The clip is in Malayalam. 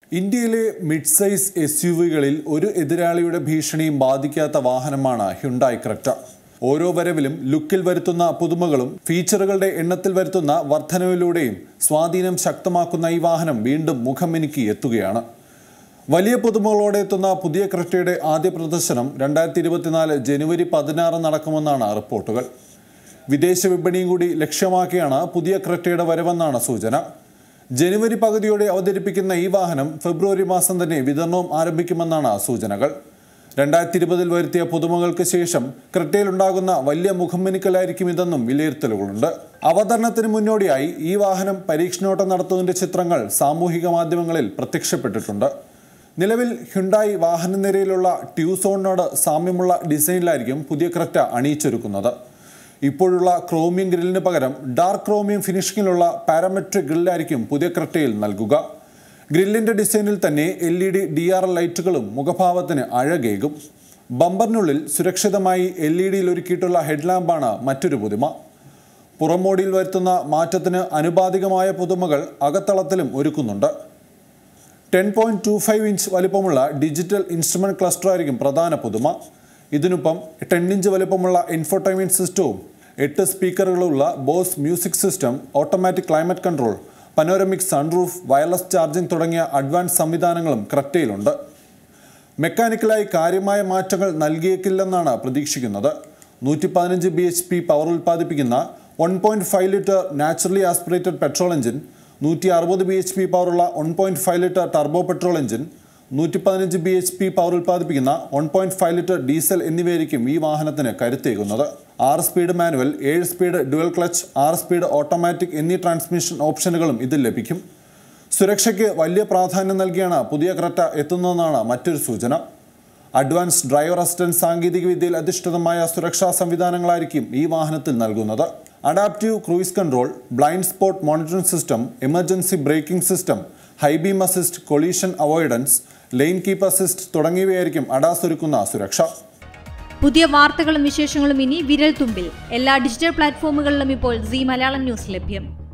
ഇന്ത്യയിലെ മിഡ് സൈസ് എസ് യു വികളിൽ ഒരു എതിരാളിയുടെ ഭീഷണിയും ബാധിക്കാത്ത വാഹനമാണ് ഹ്യുണ്ടായി ക്രെറ്റ ഓരോ വരവിലും ലുക്കിൽ വരുത്തുന്ന പുതുമകളും ഫീച്ചറുകളുടെ എണ്ണത്തിൽ വരുത്തുന്ന വർധനവിലൂടെയും സ്വാധീനം ശക്തമാക്കുന്ന ഈ വാഹനം വീണ്ടും മുഖമിനുക്കി എത്തുകയാണ് വലിയ പുതുമകളോടെ എത്തുന്ന പുതിയ ക്രെറ്റയുടെ ആദ്യ പ്രദർശനം രണ്ടായിരത്തി ഇരുപത്തിനാല് ജനുവരി പതിനാറ് നടക്കുമെന്നാണ് റിപ്പോർട്ടുകൾ വിദേശ വിപണിയും കൂടി ലക്ഷ്യമാക്കിയാണ് പുതിയ ക്രെറ്റയുടെ വരവെന്നാണ് സൂചന ജനുവരി പകുതിയോടെ അവതരിപ്പിക്കുന്ന ഈ വാഹനം ഫെബ്രുവരി മാസം തന്നെ വിതരണവും ആരംഭിക്കുമെന്നാണ് സൂചനകൾ രണ്ടായിരത്തി ഇരുപതിൽ വരുത്തിയ പുതുമകൾക്ക് ശേഷം ക്രെറ്റയിലുണ്ടാകുന്ന വലിയ മുഖംമിനുക്കലായിരിക്കും ഇതെന്നും വിലയിരുത്തലുകളുണ്ട് അവതരണത്തിന് മുന്നോടിയായി ഈ വാഹനം പരീക്ഷണോട്ടം നടത്തുന്നതിന്റെ ചിത്രങ്ങൾ സാമൂഹിക മാധ്യമങ്ങളിൽ പ്രത്യക്ഷപ്പെട്ടിട്ടുണ്ട് നിലവിൽ ഹ്യുണ്ടായി വാഹനനിരയിലുള്ള ട്യൂസോണിനോട് സാമ്യമുള്ള ഡിസൈനിലായിരിക്കും പുതിയ ക്രെറ്റ അണിയിച്ചൊരുക്കുന്നത് ഇപ്പോഴുള്ള ക്രോമിയം ഗ്രില്ലിന് പകരം ഡാർക്ക് ക്രോമിയം ഫിനിഷിങ്ങിലുള്ള പാരാമെട്രിക് ഗ്രില്ലായിരിക്കും പുതിയ ക്രെറ്റയിൽ നൽകുക ഗ്രില്ലിന്റെ ഡിസൈനിൽ തന്നെ L E D D R L ലൈറ്റുകളും മുഖഭാവത്തിന് അഴകേകും ബമ്പറിനുള്ളിൽ സുരക്ഷിതമായി എൽ ഇ ഡിയിൽ ഒരുക്കിയിട്ടുള്ള ഹെഡ്ലാമ്പാണ് മറ്റൊരു പുതുമ പുറമോടിയിൽ വരുത്തുന്ന മാറ്റത്തിന് അനുപാതികമായ പുതുമകൾ അകത്തളത്തിലും ഒരുക്കുന്നുണ്ട് ten point two five inch വലിപ്പമുള്ള ഡിജിറ്റൽ ഇൻസ്ട്രുമെന്റ് ക്ലസ്റ്റർ ആയിരിക്കും പ്രധാന പുതുമ ഇതിനൊപ്പം ടെൻ ഇഞ്ച് വലിപ്പമുള്ള ഇൻഫോടൈൻമെന്റ് സിസ്റ്റവും എട്ട് സ്പീക്കറുകളുള്ള Bose music system automatic climate control panoramic sunroof wireless charging തുടങ്ങിയ അഡ്വാൻസ് സംവിധാനങ്ങളും ക്രെറ്റയിലുണ്ട് മെക്കാനിക്കലായി കാര്യമായ മാറ്റങ്ങൾ നൽകിയേക്കില്ലെന്നാണ് പ്രതീക്ഷിക്കുന്നത് നൂറ്റി പതിനഞ്ച് ബി എച്ച് പി പവർ ഉൽപ്പാദിപ്പിക്കുന്ന one point five litre naturally aspirated petrol engine നൂറ്റി അറുപത് ബി എച്ച് പി പവറുള്ള one point five litre turbo petrol engine നൂറ്റി പതിനഞ്ച് ബി എച്ച് പി പവർ ഉൽപ്പാദിപ്പിക്കുന്ന one point five litre diesel എന്നിവയായിരിക്കും ഈ വാഹനത്തിന് കരുത്തേകുന്നത് ആറ് സ്പീഡ് മാനുവൽ ഏഴ് സ്പീഡ് ഡുവൽ ക്ലച്ച് ആറ് സ്പീഡ് ഓട്ടോമാറ്റിക് എന്നീ ട്രാൻസ്മിഷൻ ഓപ്ഷനുകളും ഇതിൽ ലഭിക്കും സുരക്ഷയ്ക്ക് വലിയ പ്രാധാന്യം നൽകിയാണ് പുതിയ ക്രെറ്റ എത്തുന്നതെന്നാണ് മറ്റൊരു സൂചന അഡ്വാൻസ് ഡ്രൈവർ അസിസ്റ്റൻസ് സാങ്കേതികവിദ്യയിൽ അധിഷ്ഠിതമായ സുരക്ഷാ സംവിധാനങ്ങളായിരിക്കും ഈ വാഹനത്തിൽ നൽകുന്നത് adaptive cruise control blind spot monitoring system emergency braking system high beam assist collision avoidance lane keep assist തുടങ്ങിയവയായിരിക്കും അഡാസ് ഒരുക്കുന്ന സുരക്ഷ പുതിയ വാർത്തകളും വിശേഷങ്ങളും ഇനി വിരൽ തുമ്പിൽ എല്ലാ ഡിജിറ്റൽ പ്ലാറ്റ്ഫോമുകളിലും ഇപ്പോൾ സി മലയാളം ന്യൂസ് ലഭ്യം